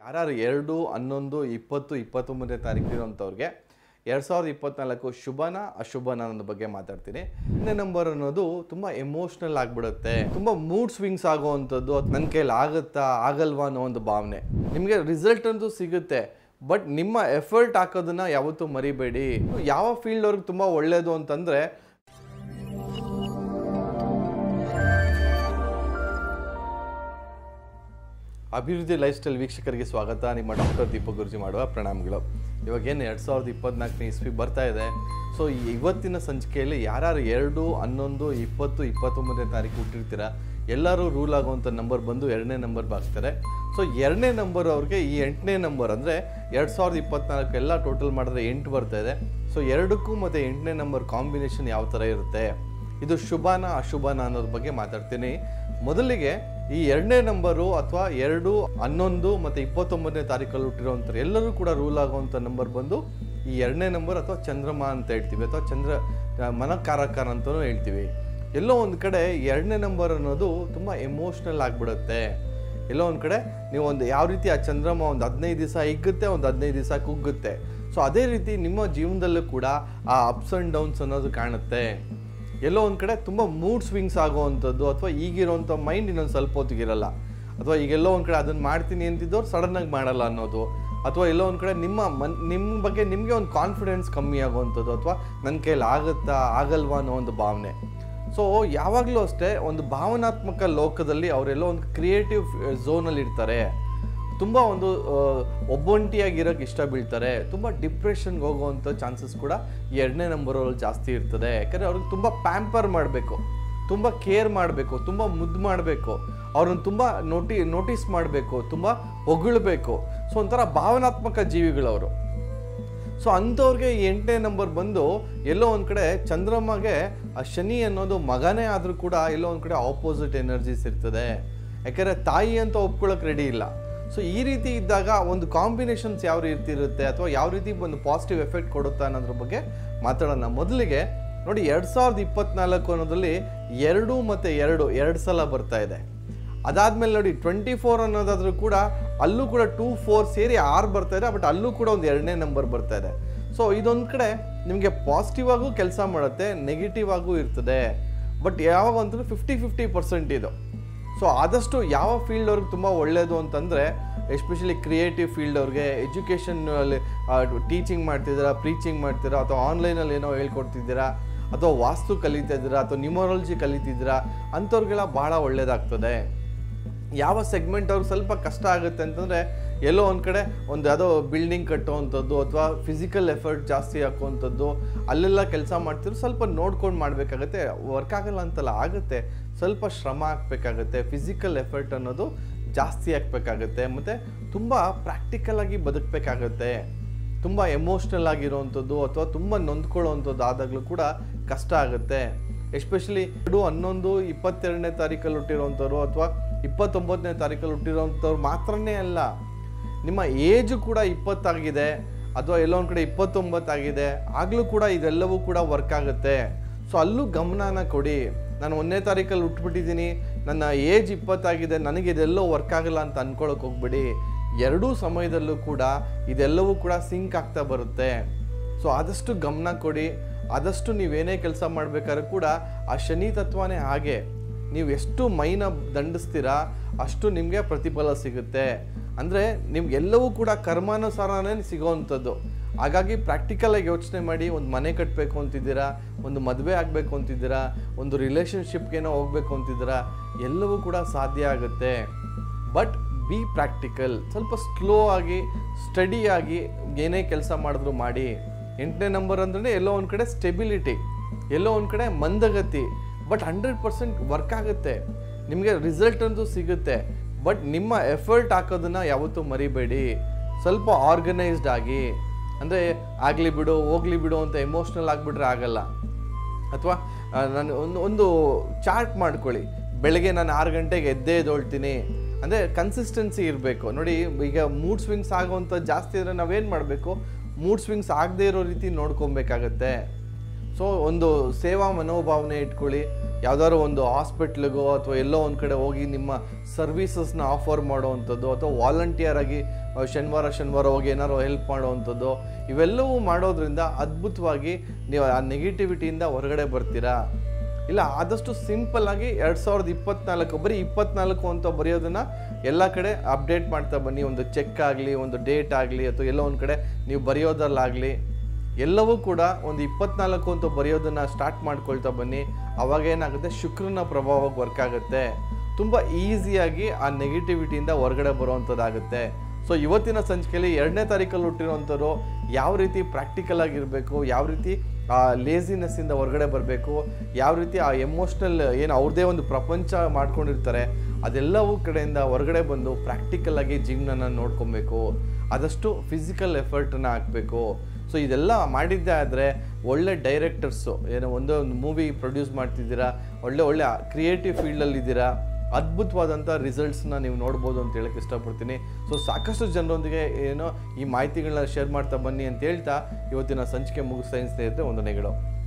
ಯಾರು ಎರಡು ಹನ್ನೊಂದು ಇಪ್ಪತ್ತು ಇಪ್ಪತ್ತೊಂಬತ್ತನೇ ತಾರೀಕು ಇರೋಂಥವ್ರಿಗೆ ಎರಡು ಸಾವಿರದ ಇಪ್ಪತ್ನಾಲ್ಕು ಶುಭನ ಅಶುಭನ ಅನ್ನೋದ್ರ ಬಗ್ಗೆ ಮಾತಾಡ್ತೀನಿ ಎರಡನೇ ನಂಬರ್ ಅನ್ನೋದು ತುಂಬ ಎಮೋಷ್ನಲ್ ಆಗಿಬಿಡುತ್ತೆ ತುಂಬ ಮೂಡ್ ಸ್ವಿಂಗ್ಸ್ ಆಗುವಂಥದ್ದು ಅದು ನನ್ನ ಕೈಲಿ ಆಗುತ್ತಾ ಆಗಲ್ವಾ ಅನ್ನೋ ಒಂದು ಭಾವನೆ ನಿಮಗೆ ರಿಸಲ್ಟ್ ಅಂತೂ ಸಿಗುತ್ತೆ ಬಟ್ ನಿಮ್ಮ ಎಫರ್ಟ್ ಹಾಕೋದನ್ನ ಯಾವತ್ತೂ ಮರಿಬೇಡಿ ಯಾವ ಫೀಲ್ಡ್ ಅವ್ರಿಗೆ ತುಂಬ ಒಳ್ಳೆಯದು ಅಂತಂದರೆ ಅಭಿವೃದ್ಧಿ ಲೈಫ್ ಸ್ಟೈಲ್ ವೀಕ್ಷಕರಿಗೆ ಸ್ವಾಗತ ನಿಮ್ಮ ಡಾಕ್ಟರ್ ದೀಪಕ್ ಗುರುಜಿ ಮಾಡುವ ಪ್ರಣಾಮಗಳು ಇವಾಗ ಏನು ಎರಡು ಸಾವಿರದ ಇಪ್ಪತ್ನಾಲ್ಕನೇ ಇಸ್ವಿ ಬರ್ತಾ ಇದೆ ಸೊ ಇವತ್ತಿನ ಸಂಚಿಕೆಯಲ್ಲಿ ಯಾರ್ಯಾರು ಎರಡು ಹನ್ನೊಂದು ಇಪ್ಪತ್ತು ಇಪ್ಪತ್ತೊಂಬತ್ತನೇ ತಾರೀಕು ಹುಟ್ಟಿರ್ತೀರ ಎಲ್ಲರೂ ರೂಲ್ ಆಗುವಂಥ ನಂಬರ್ ಬಂದು ಎರಡನೇ ನಂಬರ್ ಬಾಗ್ತಾರೆ ಸೊ ಎರಡನೇ ನಂಬರ್ ಅವ್ರಿಗೆ ಈ ಎಂಟನೇ ನಂಬರ್ ಅಂದರೆ ಎರಡು ಸಾವಿರದ ಇಪ್ಪತ್ನಾಲ್ಕು ಎಲ್ಲ ಟೋಟಲ್ ಮಾಡಿದ್ರೆ ಎಂಟು ಬರ್ತಾ ಇದೆ ಸೊ ಎರಡಕ್ಕೂ ಮತ್ತು ಎಂಟನೇ ನಂಬರ್ ಕಾಂಬಿನೇಷನ್ ಯಾವ ಥರ ಇರುತ್ತೆ ಇದು ಶುಭನ ಅಶುಭನ ಅನ್ನೋದ್ರ ಬಗ್ಗೆ ಮಾತಾಡ್ತೀನಿ ಮೊದಲಿಗೆ ಈ ಎರಡನೇ ನಂಬರು ಅಥವಾ ಎರಡು ಹನ್ನೊಂದು ಮತ್ತು ಇಪ್ಪತ್ತೊಂಬತ್ತನೇ ತಾರೀಕಲ್ಲಿ ಹುಟ್ಟಿರೋಂಥವ್ರು ಎಲ್ಲರೂ ಕೂಡ ರೂಲ್ ಆಗುವಂಥ ನಂಬರ್ ಬಂದು ಈ ಎರಡನೇ ನಂಬರ್ ಅಥವಾ ಚಂದ್ರಮ ಅಂತ ಹೇಳ್ತೀವಿ ಅಥವಾ ಚಂದ್ರ ಆ, ಮನಕಾರಕರ ಅಂತಲೂ ಹೇಳ್ತೀವಿ ಎಲ್ಲೋ ಒಂದು ಕಡೆ ಎರಡನೇ ನಂಬರ್ ಅನ್ನೋದು ತುಂಬ ಎಮೋಷ್ನಲ್ ಆಗಿಬಿಡುತ್ತೆ ಎಲ್ಲೋ ಒಂದು ಕಡೆ ನೀವು ಒಂದು ಯಾವ ರೀತಿ ಆ ಚಂದ್ರಮ ಒಂದು ಹದಿನೈದು ದಿವಸ ಹಿಗ್ಗುತ್ತೆ ಒಂದು ಹದಿನೈದು ದಿವಸ ಕುಗ್ಗುತ್ತೆ ಸೊ ಅದೇ ರೀತಿ ನಿಮ್ಮ ಜೀವನದಲ್ಲೂ ಕೂಡ ಆ ಅಪ್ಸ್ ಆ್ಯಂಡ್ ಡೌನ್ಸ್ ಅನ್ನೋದು ಕಾಣುತ್ತೆ ಎಲ್ಲೋ ಒಂದು ಕಡೆ ತುಂಬ ಮೂಡ್ ಸ್ವಿಂಗ್ಸ್ ಆಗುವಂಥದ್ದು ಅಥವಾ ಈಗಿರೋಂಥ ಮೈಂಡ್ ಇನ್ನೊಂದು ಸ್ವಲ್ಪ ಹೊತ್ತಿಗಿರಲ್ಲ ಅಥವಾ ಈಗೆಲ್ಲೋ ಒಂದು ಕಡೆ ಅದನ್ನು ಮಾಡ್ತೀನಿ ಅಂತಿದ್ದವ್ರು ಸಡನ್ನಾಗಿ ಮಾಡಲ್ಲ ಅನ್ನೋದು ಅಥವಾ ಎಲ್ಲೋ ಒಂದು ಕಡೆ ನಿಮ್ಮ ಮನ್ ನಿಮ್ಮ ಬಗ್ಗೆ ನಿಮಗೆ ಒಂದು ಕಾನ್ಫಿಡೆನ್ಸ್ ಕಮ್ಮಿ ಆಗುವಂಥದ್ದು ಅಥವಾ ನನ್ನ ಕೈಲಿ ಆಗುತ್ತಾ ಆಗಲ್ವಾ ಅನ್ನೋ ಒಂದು ಭಾವನೆ ಸೊ ಯಾವಾಗಲೂ ಅಷ್ಟೇ ಒಂದು ಭಾವನಾತ್ಮಕ ಲೋಕದಲ್ಲಿ ಅವರೆಲ್ಲೋ ಒಂದು ಕ್ರಿಯೇಟಿವ್ ಝೋನಲ್ಲಿ ಇರ್ತಾರೆ ತುಂಬ ಒಂದು ಆ, ಒಬ್ಬೊಂಟಿಯಾಗಿರೋಕ್ಕೆ ಇಷ್ಟ ಬೀಳ್ತಾರೆ ತುಂಬ ಡಿಪ್ರೆಷನ್ಗೆ ಹೋಗುವಂಥ ಚಾನ್ಸಸ್ ಕೂಡ ಈ ಎರಡನೇ ನಂಬರಲ್ಲಿ ಜಾಸ್ತಿ ಇರ್ತದೆ ಯಾಕಂದರೆ ಅವ್ರಿಗೆ ತುಂಬ ಪ್ಯಾಂಪರ್ ಮಾಡಬೇಕು ತುಂಬ ಕೇರ್ ಮಾಡಬೇಕು ತುಂಬ ಮುದ್ದು ಮಾಡಬೇಕು ಅವ್ರನ್ನ ತುಂಬ ನೋಟಿ ನೋಟಿಸ್ ಮಾಡಬೇಕು ತುಂಬ ಹೊಗಳ್ಬೇಕು ಸೊ ಒಂಥರ ಭಾವನಾತ್ಮಕ ಜೀವಿಗಳವರು ಸೊ ಅಂಥವ್ರಿಗೆ ಈ ಎಂಟನೇ ನಂಬರ್ ಬಂದು ಎಲ್ಲೋ ಒಂದು ಕಡೆ ಚಂದ್ರಮಗೆ ಆ ಶನಿ ಅನ್ನೋದು ಮಗನೇ ಆದರೂ ಕೂಡ ಎಲ್ಲೋ ಒಂದು ಕಡೆ ಆಪೋಸಿಟ್ ಎನರ್ಜೀಸ್ ಇರ್ತದೆ ಯಾಕಂದರೆ ತಾಯಿ ಅಂತ ಒಪ್ಕೊಳ್ಳೋಕೆ ರೆಡಿ ಇಲ್ಲ ಸೊ ಈ ರೀತಿ ಇದ್ದಾಗ ಒಂದು ಕಾಂಬಿನೇಷನ್ಸ್ ಯಾವ ರೀತಿ ಇರುತ್ತೆ ಅಥವಾ ಯಾವ ರೀತಿ ಒಂದು ಪಾಸಿಟಿವ್ ಎಫೆಕ್ಟ್ ಕೊಡುತ್ತಾ ಅನ್ನೋದ್ರ ಬಗ್ಗೆ ಮಾತಾಡೋಣ ಮೊದಲಿಗೆ ನೋಡಿ ಎರಡು ಸಾವಿರದ ಇಪ್ಪತ್ನಾಲ್ಕು ಅನ್ನೋದ್ರಲ್ಲಿ ಎರಡು ಮತ್ತು ಎರಡು ಎರಡು ಸಲ ಬರ್ತಾ ಇದೆ ಅದಾದ್ಮೇಲೆ ನೋಡಿ ಟ್ವೆಂಟಿ ಫೋರ್ ಅನ್ನೋದಾದ್ರೂ ಕೂಡ ಅಲ್ಲೂ ಕೂಡ ಟೂ ಫೋರ್ ಸೇರಿ ಆರು ಬರ್ತಾ ಇದೆ ಬಟ್ ಅಲ್ಲೂ ಕೂಡ ಒಂದು ಎರಡನೇ ನಂಬರ್ ಬರ್ತಾ ಇದೆ ಸೊ ಇದೊಂದು ಕಡೆ ನಿಮಗೆ ಪಾಸಿಟಿವ್ ಆಗೂ ಕೆಲಸ ಮಾಡುತ್ತೆ ನೆಗೆಟಿವ್ ಆಗೂ ಇರ್ತದೆ ಬಟ್ ಯಾವಾಗ ಅಂತಂದ್ರೆ ಫಿಫ್ಟಿ ಫಿಫ್ಟಿ ಪರ್ಸೆಂಟ್ ಇದು ಸೊ ಆದಷ್ಟು ಯಾವ ಫೀಲ್ಡ್ ಅವ್ರಿಗೆ ತುಂಬ ಒಳ್ಳೆಯದು ಅಂತಂದರೆ ಎಸ್ಪೆಷಲಿ ಕ್ರಿಯೇಟಿವ್ ಫೀಲ್ಡ್ ಅವ್ರಿಗೆ ಎಜುಕೇಷನ್ ಟೀಚಿಂಗ್ ಮಾಡ್ತಿದ್ದೀರಾ ಪ್ರೀಚಿಂಗ್ ಮಾಡ್ತೀರಾ ಅಥವಾ ಆನ್ಲೈನಲ್ಲಿ ಏನೋ ಹೇಳ್ಕೊಡ್ತಿದ್ದೀರಾ ಅಥವಾ ವಾಸ್ತು ಕಲಿತಾ ಇದ್ದೀರಾ ಅಥವಾ ನ್ಯೂಮರಾಲಜಿ ಕಲಿತಿದ್ದೀರಾ ಅಂಥವ್ರಿಗೆಲ್ಲ ಭಾಳ ಒಳ್ಳೆಯದಾಗ್ತದೆ ಯಾವ ಸೆಗ್ಮೆಂಟ್ ಅವ್ರಿಗೆ ಸ್ವಲ್ಪ ಕಷ್ಟ ಆಗುತ್ತೆ ಅಂತಂದರೆ ಎಲ್ಲೋ ಒಂದು ಕಡೆ ಒಂದು ಯಾವುದೋ ಬಿಲ್ಡಿಂಗ್ ಕಟ್ಟುವಂಥದ್ದು ಅಥವಾ ಫಿಸಿಕಲ್ ಎಫರ್ಟ್ ಜಾಸ್ತಿ ಹಾಕುವಂಥದ್ದು ಅಲ್ಲೆಲ್ಲ ಕೆಲಸ ಮಾಡ್ತಿದ್ರು ಸ್ವಲ್ಪ ನೋಡ್ಕೊಂಡು ಮಾಡಬೇಕಾಗತ್ತೆ ವರ್ಕ್ ಆಗಲ್ಲ ಅಂತಲ್ಲ ಆಗುತ್ತೆ ಸ್ವಲ್ಪ ಶ್ರಮ ಹಾಕಬೇಕಾಗತ್ತೆ ಫಿಸಿಕಲ್ ಎಫರ್ಟ್ ಅನ್ನೋದು ಜಾಸ್ತಿ ಹಾಕಬೇಕಾಗತ್ತೆ ಮತ್ತು ತುಂಬ ಪ್ರಾಕ್ಟಿಕಲ್ ಆಗಿ ಬದುಕಬೇಕಾಗತ್ತೆ ತುಂಬ ಎಮೋಷ್ನಲ್ ಆಗಿರುವಂಥದ್ದು ಅಥವಾ ತುಂಬ ನೊಂದ್ಕೊಳ್ಳೋವಂಥದ್ದು ಆದಾಗಲೂ ಕೂಡ ಕಷ್ಟ ಆಗುತ್ತೆ ಎಸ್ಪೆಷಲಿ ಎರಡು ಹನ್ನೊಂದು ಇಪ್ಪತ್ತೆರಡನೇ ತಾರೀಕಲ್ಲಿ ಹುಟ್ಟಿರೋವಂಥವ್ರು ಅಥವಾ ಇಪ್ಪತ್ತೊಂಬತ್ತನೇ ತಾರೀಕಲ್ಲಿ ಹುಟ್ಟಿರೋವಂಥವ್ರು ಮಾತ್ರನೇ ಅಲ್ಲ ನಿಮ್ಮ ಏಜು ಕೂಡ ಇಪ್ಪತ್ತಾಗಿದೆ ಅಥವಾ ಎಲ್ಲೋ ಒಂದು ಕಡೆ ಇಪ್ಪತ್ತೊಂಬತ್ತಾಗಿದೆ ಆಗಲೂ ಕೂಡ ಇದೆಲ್ಲವೂ ಕೂಡ ವರ್ಕ್ ಆಗುತ್ತೆ ಸೊ ಅಲ್ಲೂ ಗಮನನ ಕೊಡಿ ನಾನು ಒಂದನೇ ತಾರೀಕಲ್ಲಿ ಹುಟ್ಬಿಟ್ಟಿದ್ದೀನಿ ನನ್ನ ಏಜ್ ಇಪ್ಪತ್ತಾಗಿದೆ ನನಗೆ ಇದೆಲ್ಲೋ ವರ್ಕ್ ಆಗಲ್ಲ ಅಂತ ಅನ್ಕೊಳಕ್ಕೆ ಹೋಗ್ಬೇಡಿ ಎರಡೂ ಸಮಯದಲ್ಲೂ ಕೂಡ ಇದೆಲ್ಲವೂ ಕೂಡ ಸಿಂಕ್ ಆಗ್ತಾ ಬರುತ್ತೆ ಸೊ ಆದಷ್ಟು ಗಮನ ಕೊಡಿ ಆದಷ್ಟು ನೀವೇನೇ ಕೆಲಸ ಮಾಡಬೇಕಾದ್ರೂ ಕೂಡ ಆ ಶನಿ ತತ್ವನೇ ಹಾಗೆ ನೀವು ಎಷ್ಟು ಮೈನ ದಂಡಿಸ್ತೀರಾ ಅಷ್ಟು ನಿಮಗೆ ಪ್ರತಿಫಲ ಸಿಗುತ್ತೆ ಅಂದರೆ ನಿಮ್ಗೆಲ್ಲವೂ ಕೂಡ ಕರ್ಮಾನುಸಾರನೇ ಸಿಗೋವಂಥದ್ದು ಹಾಗಾಗಿ ಪ್ರಾಕ್ಟಿಕಲಾಗಿ ಯೋಚನೆ ಮಾಡಿ ಒಂದು ಮನೆ ಕಟ್ಟಬೇಕು ಅಂತಿದ್ದೀರಾ ಒಂದು ಮದುವೆ ಆಗಬೇಕು ಅಂತಿದ್ದೀರಾ ಒಂದು ರಿಲೇಷನ್ಶಿಪ್ಗೇನೋ ಹೋಗ್ಬೇಕು ಅಂತಿದ್ದೀರಾ ಎಲ್ಲವೂ ಕೂಡ ಸಾಧ್ಯ ಆಗುತ್ತೆ ಬಟ್ ಬಿ ಪ್ರಾಕ್ಟಿಕಲ್ ಸ್ವಲ್ಪ ಸ್ಲೋ ಆಗಿ ಸ್ಟಡಿಯಾಗಿ ಏನೇ ಕೆಲಸ ಮಾಡಿದ್ರು ಮಾಡಿ ಎಂಟನೇ ನಂಬರ್ ಅಂದ್ರೆ ಎಲ್ಲೋ ಒಂದು ಕಡೆ ಸ್ಟೆಬಿಲಿಟಿ ಎಲ್ಲೋ ಒಂದು ಕಡೆ ಮಂದಗತಿ ಬಟ್ ಹಂಡ್ರೆಡ್ ಪರ್ಸೆಂಟ್ ವರ್ಕ್ ಆಗುತ್ತೆ ನಿಮಗೆ ರಿಸಲ್ಟ್ ಅಂತೂ ಸಿಗುತ್ತೆ ಬಟ್ ನಿಮ್ಮ ಎಫರ್ಟ್ ಹಾಕೋದನ್ನ ಯಾವತ್ತೂ ಮರಿಬೇಡಿ ಸ್ವಲ್ಪ ಆರ್ಗನೈಸ್ಡ್ ಆಗಿ ಅಂದರೆ ಆಗಲಿ ಬಿಡು ಹೋಗ್ಲಿ ಬಿಡು ಅಂತ ಎಮೋಷ್ನಲ್ ಆಗಿಬಿಟ್ರೆ ಆಗಲ್ಲ ಅಥವಾ ನಾನು ಒಂದು ಒಂದು ಚಾರ್ಟ್ ಮಾಡ್ಕೊಳ್ಳಿ ಬೆಳಗ್ಗೆ ನಾನು ಆರು ಗಂಟೆಗೆ ಎದ್ದೇ ಎದ್ದೊಳ್ತೀನಿ ಅಂದರೆ ಕನ್ಸಿಸ್ಟೆನ್ಸಿ ಇರಬೇಕು ನೋಡಿ ಈಗ ಮೂಡ್ ಸ್ವಿಂಗ್ಸ್ ಆಗುವಂಥ ಜಾಸ್ತಿ ಇದ್ರೆ ನಾವೇನು ಮಾಡಬೇಕು ಮೂಡ್ ಸ್ವಿಂಗ್ಸ್ ಆಗದೇ ಇರೋ ರೀತಿ ನೋಡ್ಕೊಬೇಕಾಗತ್ತೆ ಸೊ ಒಂದು ಸೇವಾ ಮನೋಭಾವನೆ ಇಟ್ಕೊಳ್ಳಿ ಯಾವ್ದಾದ್ರು ಒಂದು ಹಾಸ್ಪಿಟ್ಲಿಗೋ ಅಥವಾ ಎಲ್ಲೋ ಒಂದು ಕಡೆ ಹೋಗಿ ನಿಮ್ಮ ಸರ್ವೀಸಸ್ನ ಆಫರ್ ಮಾಡೋವಂಥದ್ದು ಅಥವಾ ವಾಲಂಟಿಯರ್ ಆಗಿ ಆ, ಶನಿವಾರ ಶನಿವಾರ ಹೋಗಿ ಏನಾರು ಹೆಲ್ಪ್ ಮಾಡುವಂಥದ್ದು ಇವೆಲ್ಲವೂ ಮಾಡೋದ್ರಿಂದ ಅದ್ಭುತವಾಗಿ ನೀವು ಆ ನೆಗೆಟಿವಿಟಿಯಿಂದ ಹೊರಗಡೆ ಬರ್ತೀರಾ ಇಲ್ಲ ಆದಷ್ಟು ಸಿಂಪಲ್ ಆಗಿ ಎರಡು ಸಾವಿರದ ಇಪ್ಪತ್ನಾಲ್ಕು ಬರೀ ಇಪ್ಪತ್ನಾಲ್ಕು ಅಂತ ಬರೆಯೋದನ್ನ ಎಲ್ಲ ಕಡೆ ಅಪ್ಡೇಟ್ ಮಾಡ್ತಾ ಬನ್ನಿ ಒಂದು ಚೆಕ್ ಆಗಲಿ ಒಂದು ಡೇಟ್ ಆಗಲಿ ಅಥವಾ ಎಲ್ಲೋ ಒಂದು ಕಡೆ ನೀವು ಬರೆಯೋದ್ರಲ್ಲಾಗಲಿ ಎಲ್ಲವೂ ಕೂಡ ಒಂದು ಇಪ್ಪತ್ನಾಲ್ಕು ಅಂತ ಬರೆಯೋದನ್ನ ಸ್ಟಾರ್ಟ್ ಮಾಡ್ಕೊಳ್ತಾ ಬನ್ನಿ ಅವಾಗ ಏನಾಗುತ್ತೆ ಶುಕ್ರನ ಪ್ರಭಾವಕ್ಕೆ ವರ್ಕ್ ಆಗುತ್ತೆ ತುಂಬ ಈಸಿಯಾಗಿ ಆ ನೆಗೆಟಿವಿಟಿಯಿಂದ ಹೊರಗಡೆ ಬರುವಂಥದ್ದಾಗುತ್ತೆ ಸೊ ಇವತ್ತಿನ ಸಂಚಿಕೆಯಲ್ಲಿ ಎರಡನೇ ತಾರೀಕಲ್ಲಿ ಹುಟ್ಟಿರುವಂಥವ್ರು ಯಾವ ರೀತಿ ಪ್ರಾಕ್ಟಿಕಲ್ ಆಗಿರಬೇಕು ಯಾವ ರೀತಿ ಆ ಲೇಸಿನೆಸ್ಸಿಂದ ಹೊರಗಡೆ ಬರಬೇಕು ಯಾವ ರೀತಿ ಆ ಎಮೋಷ್ನಲ್ ಏನು ಅವ್ರದ್ದೇ ಒಂದು ಪ್ರಪಂಚ ಮಾಡ್ಕೊಂಡಿರ್ತಾರೆ ಅದೆಲ್ಲವೂ ಕಡೆಯಿಂದ ಹೊರಗಡೆ ಬಂದು ಪ್ರಾಕ್ಟಿಕಲ್ ಆಗಿ ಜೀವನನ ನೋಡ್ಕೊಬೇಕು ಆದಷ್ಟು ಫಿಸಿಕಲ್ ಎಫರ್ಟನ್ನ ಹಾಕಬೇಕು ಸೊ ಇದೆಲ್ಲ ಮಾಡಿದ್ದೇ ಆದರೆ ಒಳ್ಳೆ ಡೈರೆಕ್ಟರ್ಸು ಏನೋ ಒಂದೇ ಒಂದು ಮೂವಿ ಪ್ರೊಡ್ಯೂಸ್ ಮಾಡ್ತಿದ್ದೀರಾ ಒಳ್ಳೆ ಒಳ್ಳೆ ಕ್ರಿಯೇಟಿವ್ ಫೀಲ್ಡಲ್ಲಿ ಇದ್ದೀರಾ ಅದ್ಭುತವಾದಂಥ ರಿಸಲ್ಟ್ಸ್ನ ನೀವು ನೋಡ್ಬೋದು ಅಂತ ಹೇಳಕ್ಕೆ ಇಷ್ಟಪಡ್ತೀನಿ ಸೊ ಸಾಕಷ್ಟು ಜನರೊಂದಿಗೆ ಏನೋ ಈ ಮಾಹಿತಿಗಳನ್ನ ಶೇರ್ ಮಾಡ್ತಾ ಬನ್ನಿ ಅಂತ ಹೇಳ್ತಾ ಇವತ್ತಿನ ಸಂಚಿಕೆ ಮುಗಿಸ್ತಾ ಸ್ನೇಹಿತರೆ ಒಂದು ನೆಗಳು